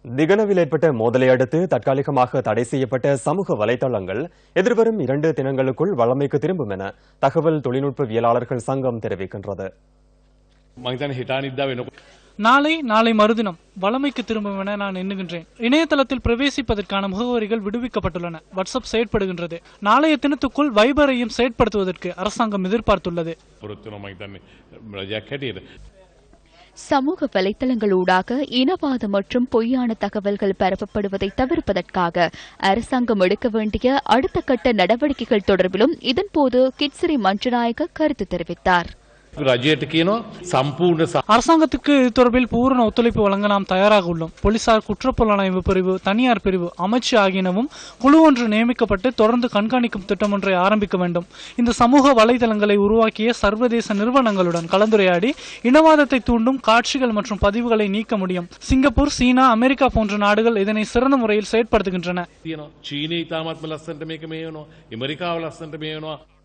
திகனவில் ஏற்பட்ட மோதலை அடுத்து தற்காலிகமாக தடை செய்யப்பட்ட சமூக வலைதளங்கள் எதிர்வரும் இரண்டு தினங்களுக்குள் வழமைக்கு திரும்பும் என தகவல் தொழில்நுட்பவியலாளர்கள் சங்கம் தெரிவிக்கின்றது මං හිතන්නේ හිතා නිද්දා වෙනකොට நாளை நாளை மறுதினம் வளமைக்கு திரும்பும் என நான் எண்ணுகின்றேன் இணையதளத்தில் பிரவேசிப்பதற்கான முகவரிகள் விடுவிக்கப்பட்டுள்ளன வாட்ஸ்அப் செயற்படுகின்றது நாளைய தினத்துக்குள் வைபரையும் செயற்படுத்துவதற்கு அரசாங்கம் எதிர்பார்த்துள்ளது පොරොත්තු වෙනවා මං හිතන්නේ රජයක් හැටියට சமூக வலைத்தளங்களூடாக இனவாத மற்றும் பொய்யான தகவல்கள் பரப்பப்படுவதை தவிர்ப்பதற்காக அரசாங்கம் எடுக்க வேண்டிய அடுத்த கட்ட நடவடிக்கைகள் தொடர்பிலும் இதன்போது கிட்சிரி மஞ்சநாயக்க கருத்து தெரிவித்தார் රජයට කියනවා සම්පූර්ණ සහ அரசாங்கத்துக்கு இது தொடர்பில் பூரண ஒத்துழைப்பு வழங்க நாம் தயாராக உள்ளோம் போலீசார் குற்றப்புலனாய்வு பிரிவு தனியார் பிரிவு அமைச்சு ஆகியனவும் குழு ஒன்று நியமிக்கப்பட்டு தொடர்ந்து கண்காணிக்கும் திட்டம் ஒன்றை ஆரம்பிக்க வேண்டும் இந்த சமூக வலைதளங்களை உருவாக்கிய சர்வதேச நிறுவனங்களுடன் கலந்துரையாடி இனவாதத்தை தூண்டும் காட்சிகள் மற்றும் பதிவுகளை நீக்க முடியும் சிங்கப்பூர் சீனா அமெரிக்கா போன்ற நாடுகள் இதனை சிறந்த முறையில் செயற்படுத்துகின்றன තියෙනවා චීනය ඉතාමත්ම ලස්සන්ට මේක මේ වනවා එමරිකාව ලස්සන්ට මේ වනවා